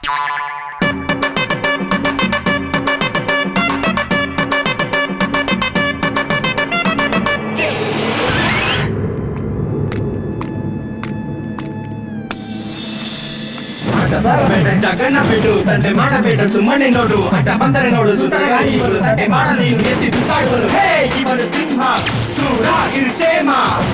ಬರಬೇಡ ಜಗನ್ನ ಬಿಡು ತಂದೆ ಮಾಡಬೇಡ ಸುಮ್ಮನೆ ನೋಡು ಅಡ್ಡ ಬಂದರೆ ನೋಡು ಸುಂದರ ಗಾಳಿ ಇವರು ತಂದೆ ಮಾಡಲಿ ಎತ್ತಿ ಬಿಸಾಡುವರು ಹೇ ಇವನು ಸಿಂಹ ಸೂರ ಇರುಷೇಮ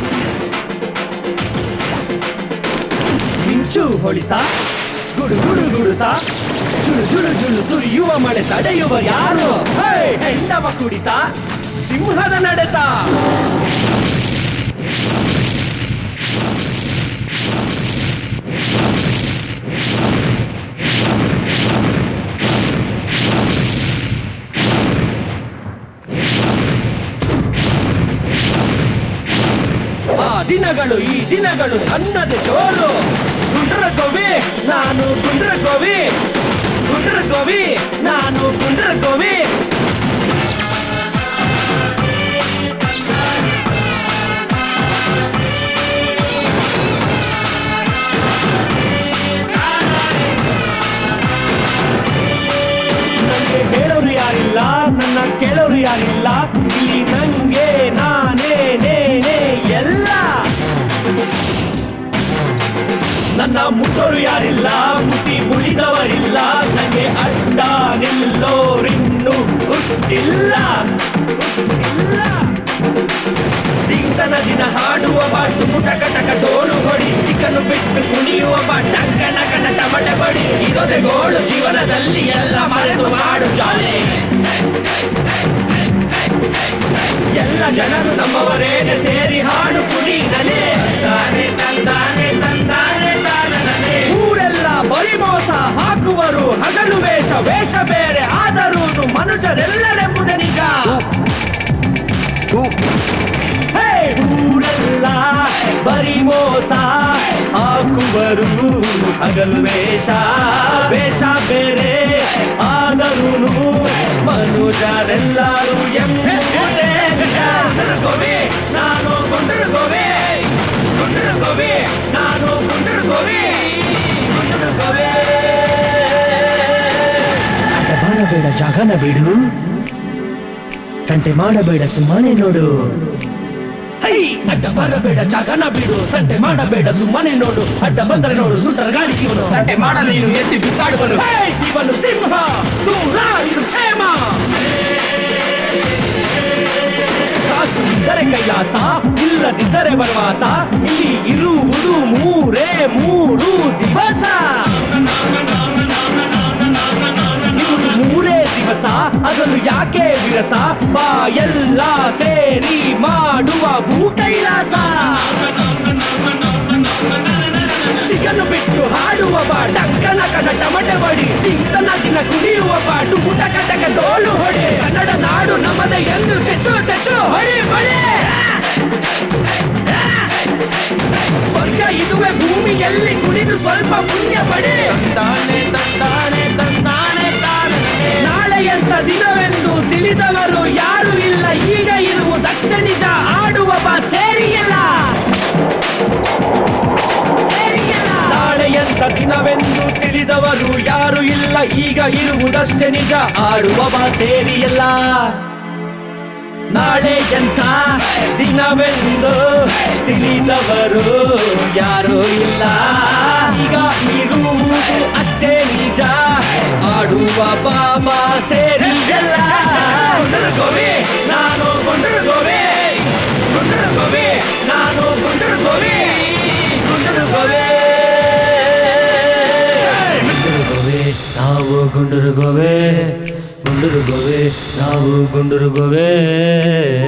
ಮಿಂಚು ಹೊಳಿತಾ ಗುಡು ಗುಡು ಗುಡುತ್ತಾ ಜುಳು ಜುಳು ಜುಳು ಸುರಿಯುವ ಮಳೆ ತಡೆಯುವ ಯಾರು ಹೇ ಹೆಂಡವ ಕುಡಿತ ಸಿಂಹದ ನಡೆತ ಆ ದಿನಗಳು ಈ ದಿನಗಳು ನನ್ನದೇ ಜೋರು ಗುಂಡ್ರ ಗೋವಿ ನಾನು ಗುಂಡ್ರ ಗೋವಿ ಗುಂಡ್ರ ಗೋವಿ ನಾನು ಗುಂಡ್ರ ಗೋವಿ ನನಗೆ ಹೇಳೋರು ಯಾರಿಲ್ಲ ನನ್ನ ಕೇಳೋರು ಯಾರಿಲ್ಲ ಇಲ್ಲಿ ನಂಗೆ ನಾನೇ ನೇನೆ ಎಲ್ಲ ನನ್ನ ಮುಟ್ಟೋರು ಯಾರಿಲ್ಲ ಮುಟ್ಟಿ ಉಳಿದವರಿಲ್ಲ ನನಗೆ ಅಡ್ಡ ನಿಲ್ಲೋರಿನ್ನು ಹುಟ್ಟಿಲ್ಲ ಹುಟ್ಟಿಲ್ಲ ತಿಂತನ ದಿನ ಹಾಡುವ ಬಾಟು ಮುಟಕ ಟಕ ಡೋಲು ಹೊಡಿ ಚಿಕ್ಕನ್ನು ಬಿಟ್ಟು ಕುಣಿಯುವ ಬಾ ಟಂಕ ನಕನ ಟಮಟ ಬಡಿ ಇದೊಂದೇ ಗೋಳು ಜೀವನದಲ್ಲಿ ಎಲ್ಲ ಮರೆತು ಮಾಡು ಜಾಲಿ ಎಲ್ಲ ಜನರು ನಮ್ಮವರೇನೆ ಸೇರಿ ಹಾಡು ಕುಣಿದಲೇ ತಾನೆ ತಂದಾನೆ ತಂದಾನೆ ತಾನನೇ ಊರೆಲ್ಲ ಬರಿ ಮೋಸ ಹಾಕುವರು ಹಗಲು ವೇಷ ವೇಷ ಬೇರೆ ಆದರೂ ಮನುಷ್ಯರೆಲ್ಲರೆಂಬುದೇ ನಿಜ ಹೇ ಊರೆಲ್ಲ ಬರಿ ಮೋಸ ಹಾಕುವರು ಹಗಲು ವೇಷ ವೇಷ ಬೇರೆ ಆದರೂ ಮನುಜರೆಲ್ಲರೂ ಎಂಬುದೇ ನಿಜ. ಗೊಂಡರುಗೋವೆ, ನಾನು ಗೊಂಡರುಗೋವೆ ಗೊಂಡರುಗೋವೆ, ನಾನು ಗೊಂಡರುಗೋವೆ ಗೊಂಡರುಗೋವೆ. ಅಡ್ಡ ಬಾರಬೇಡ ಜಾಗನ ಬಿಡು ತಂಟೆ ಮಾಡಬೇಡ ಸುಮ್ಮನೆ ನೋಡು ಹೈ ಅಡ್ಡ ಬರಬೇಡ ಜಾಗನ ಬಿಡು ತಂಟೆ ಮಾಡಬೇಡ ಸುಮ್ಮನೆ ನೋಡು ಅಡ್ಡ ಬಂದರೆ ನೋಡು ಸುಂಟರ ಗಾಳಿ ಇವನು ತಂಟೆ ಮಾಡಲೇನು ಎತ್ತಿ ಬಿಸಾಡುವನು ಹೇ, ಇವನು ಸಿಂಹ ದೂರ ಇರು ಕ್ಷೇಮ ಕಾಸು ಇದ್ದರೆ ಕೈಲಾಸ ಇಲ್ಲದಿದ್ದರೆ ವನವಾಸ ಇಲ್ಲಿ ಇರುವುದು ಮೂರೇ ಮೂರು ದಿವಸ ಇರುವುದು ಮೂರೇ ದಿವಸ ಅದನ್ನು ಯಾಕೆ ವಿರಸ ಬಾ ಎಲ್ಲ ಸೇರಿ ಮಾಡುವ ಭೂ ಕೈಲಾಸ ಸಿಗನ್ನು ಬಿಟ್ಟು ಹಾಡುವ ಬಾ ಡಕ್ಕನ ಕನ ಟಮಟೆ ಬಡಿ ತಿಂತನ ದಿನ ಕುಡಿಯುವ ಬಾ ಡುಗುಟ ಕಟಕ ಡೋಲು ಹೊಡೆ ಕನ್ನಡ ನಾಡು ನಮ್ಮದೇ ಎಂದು ಚೆಚ್ಚು ಚೆಚ್ಚು ಹೊಡಿ ಹೊಡಿ ಸ್ವರ್ಗ ಇದುವೆ ಭೂಮಿಯಲ್ಲಿ ಕುಡಿದು ಸ್ವಲ್ಪ ಪುಣ್ಯ ಪಡಿ ತಂದಾನೆ ತಂದಾನೆ ತಂದಾನೆ ತಾನೆ ನಾಳೆ ಎಂತ ದಿನವೆಂದು ತಿಳಿದವರು ಯಾರು ಇಲ್ಲ ಈಗ ಇರುವುದಷ್ಟೇ ನಿಜ ಆಡುವ ಬಾ ಸೇರಿಯಲ್ಲ ಸೇರಿಯಲ್ಲ. ನಾಳೆ ಎಂತ ದಿನವೆಂದು ತಿಳಿದವರು ಯಾರು ಇಲ್ಲ ಈಗ ಇರುವುದಷ್ಟೇ ನಿಜ ಆಡುವ ಬಾ ಸೇರಿಯಲ್ಲ ನಾಳೆ ಎಂಥ ದಿನವೆಂದು ತಿಳಿದವರು ಯಾರೂ ಇಲ್ಲ ಈಗ ಇರುವುದು ಅಷ್ಟೇ ನಿಜ ಆಡುವ ಬಾಬಾ ಸೇರಿ ಎಲ್ಲ ಗೊಂಡರುಗೋವೆ ನಾನು ಗೊಂಡರುಗೋವೆ ಗೊಂಡರುಗೋವೆ ನಾನು ಗೊಂಡರುಗೋವೆ ಗೊಂಡರುಗೋವೆ ಗುಂಡುರುಗೋವೆ ನಾವು ಗುಂಡುರುಗೋವೆ ಗುಂಡುರುಗೋವೆ ನಾವು ಗುಂಡುರುಗೋವೆ